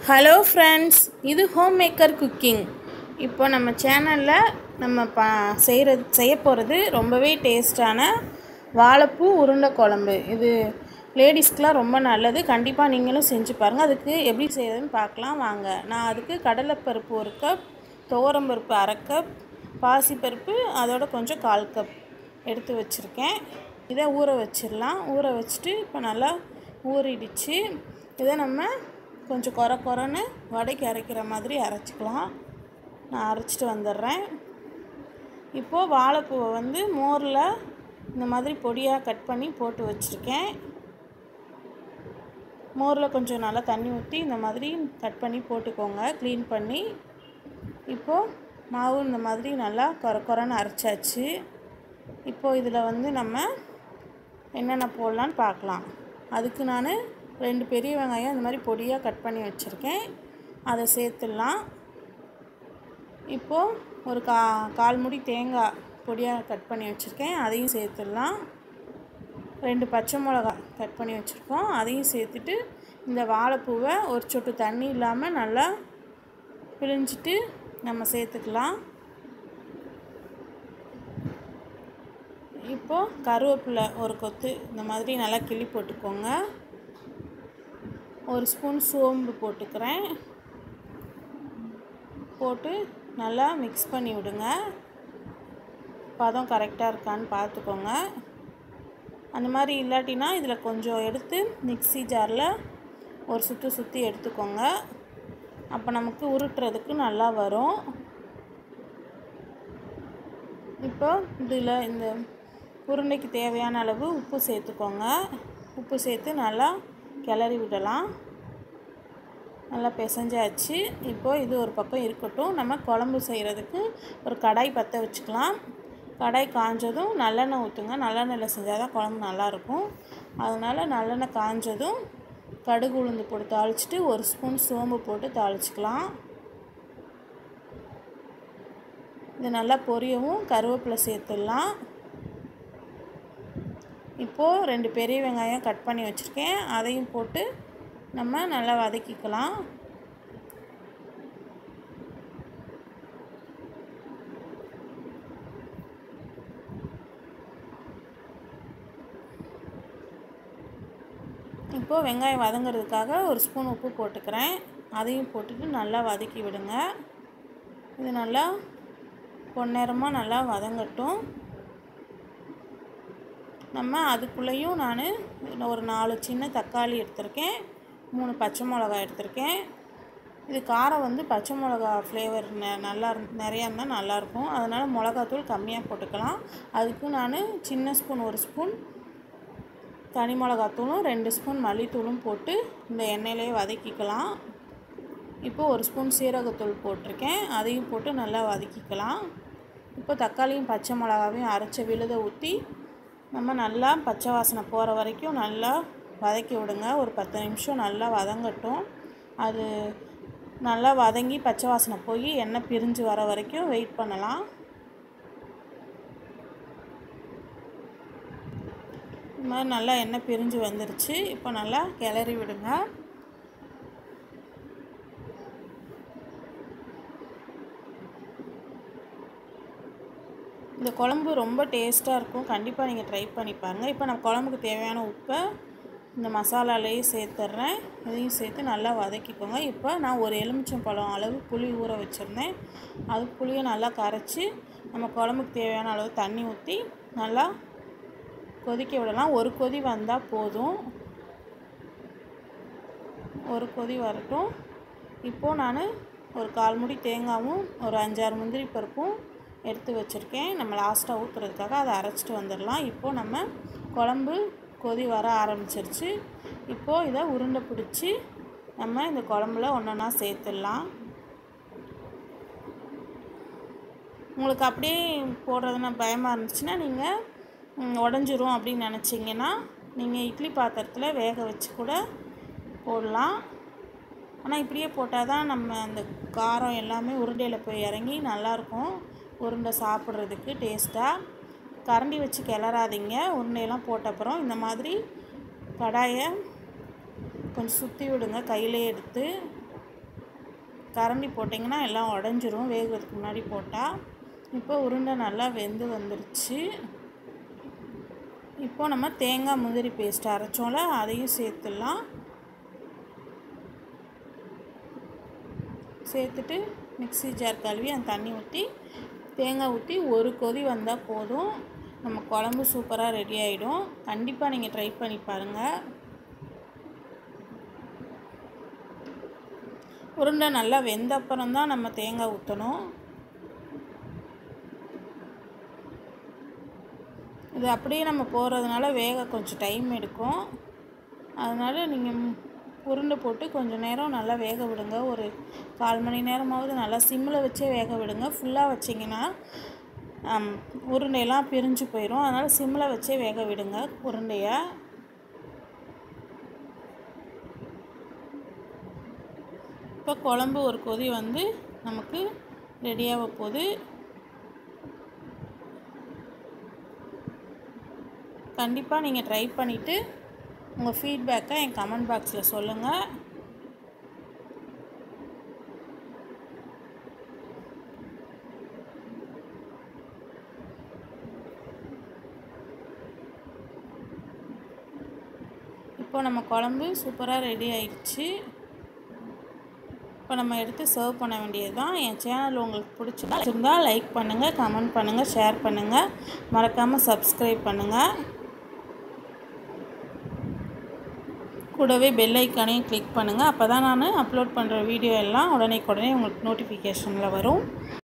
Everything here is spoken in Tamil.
ஹலோ ஃப்ரெண்ட்ஸ் இது ஹோம் மேக்கர் குக்கிங் இப்போ நம்ம சேனலில் நம்ம ப செய்கிறது செய்ய போகிறது ரொம்பவே டேஸ்டான வாழைப்பூ உருண்டை குழம்பு இது லேடிஸ்க்கெலாம் ரொம்ப நல்லது கண்டிப்பாக நீங்களும் செஞ்சு பாருங்கள் அதுக்கு எப்படி செய்கிறதுன்னு பார்க்கலாம் வாங்க நான் அதுக்கு கடலைப்பருப்பு ஒரு கப் துவரம்பருப்பு அரை கப் பாசிப்பருப்பு அதோட கொஞ்சம் கால் கப் எடுத்து வச்சுருக்கேன் இதை ஊற வச்சிடலாம் ஊற வச்சுட்டு இப்போ நல்லா ஊறிடுச்சு இதை நம்ம கொஞ்சம் குறை குறைன்னு வடைக்கு அரைக்கிற மாதிரி அரைச்சிக்கலாம் நான் அரைச்சிட்டு வந்துடுறேன் இப்போது வாழைப்பூவை வந்து மோரில் இந்த மாதிரி பொடியாக கட் பண்ணி போட்டு வச்சுருக்கேன் மோரில் கொஞ்சம் நல்லா தண்ணி ஊற்றி இந்த மாதிரி கட் பண்ணி போட்டுக்கோங்க க்ளீன் பண்ணி இப்போது மாவு இந்த மாதிரி நல்லா குறை குறைன்னு அரைச்சாச்சு இப்போது இதில் வந்து நம்ம என்னென்ன போடலான்னு பார்க்கலாம் அதுக்கு நான் ரெண்டு பெரிய வெங்காயம் இந்த மாதிரி பொடியாக கட் பண்ணி வச்சுருக்கேன் அதை சேர்த்துடலாம் இப்போது ஒரு கா கால் முடி தேங்காய் பொடியாக கட் பண்ணி வச்சுருக்கேன் அதையும் சேர்த்துடலாம் ரெண்டு பச்சை மிளகா கட் பண்ணி வச்சுருக்கோம் அதையும் சேர்த்துட்டு இந்த வாழைப்பூவை ஒரு சொட்டு தண்ணி இல்லாமல் நல்லா பிழிஞ்சிட்டு நம்ம சேர்த்துக்கலாம் இப்போது கருவேப்பிலை ஒரு கொத்து இந்த மாதிரி நல்லா கிள்ளி போட்டுக்கோங்க ஒரு ஸ்பூன் சோம்பு போட்டுக்கிறேன் போட்டு நல்லா மிக்ஸ் பண்ணி விடுங்க பதம் கரெக்டாக இருக்கான்னு பார்த்துக்கோங்க அந்த மாதிரி இல்லாட்டினா இதில் கொஞ்சம் எடுத்து மிக்ஸி ஜாரில் ஒரு சுற்றி சுற்றி எடுத்துக்கோங்க அப்போ நமக்கு உருட்டுறதுக்கு நல்லா வரும் இப்போ இதில் இந்த உருண்டைக்கு தேவையான அளவு உப்பு சேர்த்துக்கோங்க உப்பு சேர்த்து நல்லா கிளறி விடலாம் நல்லா பிசைஞ்சாச்சு இப்போது இது ஒரு பக்கம் இருக்கட்டும் நம்ம குழம்பு செய்கிறதுக்கு ஒரு கடாய் பற்ற வச்சுக்கலாம் கடாய் காஞ்சதும் நல்லெண்ணெய் ஊற்றுங்க நல்லெண்ணெயில் செஞ்சால் தான் குழம்பு நல்லாயிருக்கும் அதனால் நல்லெண்ணெய் காஞ்சதும் கடுகு உளுந்து போட்டு தாளிச்சிட்டு ஒரு ஸ்பூன் சோம்பு போட்டு தாளிச்சிக்கலாம் இது நல்லா பொரியவும் கருவேப்பிலை சேர்த்துடலாம் இப்போது ரெண்டு பெரிய வெங்காயம் கட் பண்ணி வச்சுருக்கேன் அதையும் போட்டு நம்ம நல்லா வதக்கிக்கலாம் இப்போது வெங்காயம் வதங்கிறதுக்காக ஒரு ஸ்பூன் உப்பு போட்டுக்கிறேன் அதையும் போட்டுட்டு நல்லா வதக்கி விடுங்க இது நல்லா பொன்னிறமாக நல்லா வதங்கட்டும் நம்ம அதுக்குள்ளேயும் நான் ஒரு நாலு சின்ன தக்காளி எடுத்திருக்கேன் மூணு பச்சை மிளகா எடுத்திருக்கேன் இது காரம் வந்து பச்சை மிளகா ஃப்ளேவர் ந நல்லா நிறையா இருந்தால் நல்லாயிருக்கும் அதனால் மிளகாத்தூள் கம்மியாக போட்டுக்கலாம் அதுக்கு நான் சின்ன ஸ்பூன் ஒரு ஸ்பூன் தனி மிளகாத்தூளும் ரெண்டு ஸ்பூன் மல்லித்தூளும் போட்டு இந்த எண்ணெயிலே வதக்கிக்கலாம் இப்போது ஒரு ஸ்பூன் சீரகத்தூள் போட்டிருக்கேன் அதையும் போட்டு நல்லா வதக்கிக்கலாம் இப்போ தக்காளியும் பச்சை மிளகாவையும் அரைச்ச விழுத ஊற்றி நம்ம நல்லா பச்சை வாசனை போகிற வரைக்கும் நல்லா வதக்கி விடுங்க ஒரு பத்து நிமிஷம் நல்லா வதங்கட்டும் அது நல்லா வதங்கி பச்சை வாசனை போய் எண்ணெய் பிரிஞ்சு வர வரைக்கும் வெயிட் பண்ணலாம் இது மாதிரி நல்லா எண்ணெய் பிரிஞ்சு வந்துருச்சு இப்போ நல்லா கிளறி விடுங்க இந்த குழம்பு ரொம்ப டேஸ்ட்டாக இருக்கும் கண்டிப்பாக நீங்கள் ட்ரை பண்ணி பாருங்கள் இப்போ நான் குழம்புக்கு தேவையான உப்பை இந்த மசாலாலேயே சேர்த்துட்றேன் இதையும் சேர்த்து நல்லா வதக்கிக்கோங்க இப்போ நான் ஒரு எலுமிச்சம்பழம் அளவு புளி ஊற வச்சுருந்தேன் அது புளியை நல்லா கரைச்சி நம்ம குழம்புக்கு தேவையான அளவு தண்ணி ஊற்றி நல்லா கொதிக்க விடலாம் ஒரு கொதி வந்தால் போதும் ஒரு கொதி வரட்டும் இப்போது நான் ஒரு கால் முடி தேங்காயும் ஒரு அஞ்சாறு முந்திரி பருப்பும் எடுத்து வச்சுருக்கேன் நம்ம லாஸ்ட்டாக ஊற்றுறதுக்காக அதை அரைச்சிட்டு வந்துடலாம் இப்போது நம்ம குழம்பு கொதி வர ஆரம்பிச்சிருச்சு இப்போது இதை உருண்டை பிடிச்சி நம்ம இந்த குழம்புல ஒன்றா சேர்த்துடலாம் உங்களுக்கு அப்படியே போடுறதுனா பயமாக இருந்துச்சுன்னா நீங்கள் உடஞ்சிரும் அப்படின்னு நினச்சிங்கன்னா நீங்கள் இட்லி பாத்திரத்தில் வேக வச்சு கூட போடலாம் ஆனால் இப்படியே போட்டால் தான் நம்ம அந்த காரம் எல்லாமே உருண்டையில் போய் இறங்கி நல்லாயிருக்கும் உருண்டை சாப்பிட்றதுக்கு டேஸ்ட்டாக கரண்டி வச்சு கிளறாதீங்க உருண்டையெல்லாம் போட்ட அப்புறம் இந்த மாதிரி கடாயை கொஞ்சம் சுற்றி விடுங்க கையிலே எடுத்து கரண்டி போட்டிங்கன்னா எல்லாம் உடஞ்சிரும் வேகிறதுக்கு முன்னாடி போட்டால் இப்போ உருண்டை நல்லா வெந்து வந்துருச்சு இப்போ நம்ம தேங்காய் முந்திரி பேஸ்ட் அரைச்சோம்ல அதையும் சேர்த்துடலாம் சேர்த்துட்டு மிக்ஸி ஜார் கழுவி அந்த தண்ணி ஊற்றி தேங்காய் ஊற்றி ஒரு கொதி வந்தால் போதும் நம்ம குழம்பு சூப்பராக ரெடி ஆகிடும் கண்டிப்பாக நீங்கள் ட்ரை பண்ணி பாருங்கள் உருண்டை நல்லா வெந்த அப்புறம் தான் நம்ம தேங்காய் ஊற்றணும் இது அப்படியே நம்ம போகிறதுனால வேக கொஞ்சம் டைம் எடுக்கும் அதனால் நீங்கள் உருண்டை போட்டு கொஞ்சம் நேரம் நல்லா வேக விடுங்க ஒரு கால் மணி நேரமாவது நல்லா சிம்மில் வச்சே வேக விடுங்க ஃபுல்லாக வச்சிங்கன்னா உருண்டையெல்லாம் பிரிஞ்சு போயிடும் அதனால் சிம்மில் வச்சே வேக விடுங்க உருண்டையை இப்போ குழம்பு ஒரு கொதி வந்து நமக்கு ரெடியாக போகுது கண்டிப்பாக நீங்கள் ட்ரை பண்ணிவிட்டு உங்கள் ஃபீட்பேக்கை என் கமெண்ட் பாக்ஸில் சொல்லுங்கள் இப்போ நம்ம குழம்பு சூப்பராக ரெடி ஆயிடுச்சு இப்போ நம்ம எடுத்து சர்வ் பண்ண வேண்டியது தான் என் சேனல் உங்களுக்கு பிடிச்சிருந்தா லைக் பண்ணுங்கள் கமெண்ட் பண்ணுங்கள் ஷேர் பண்ணுங்கள் மறக்காமல் சப்ஸ்கிரைப் பண்ணுங்கள் கூடவே பெல் ஐக்கானையும் கிளிக் பண்ணுங்கள் அப்போ தான் நான் அப்லோட் பண்ணுற வீடியோ எல்லாம் உடனே உடனே உங்களுக்கு நோட்டிஃபிகேஷனில் வரும்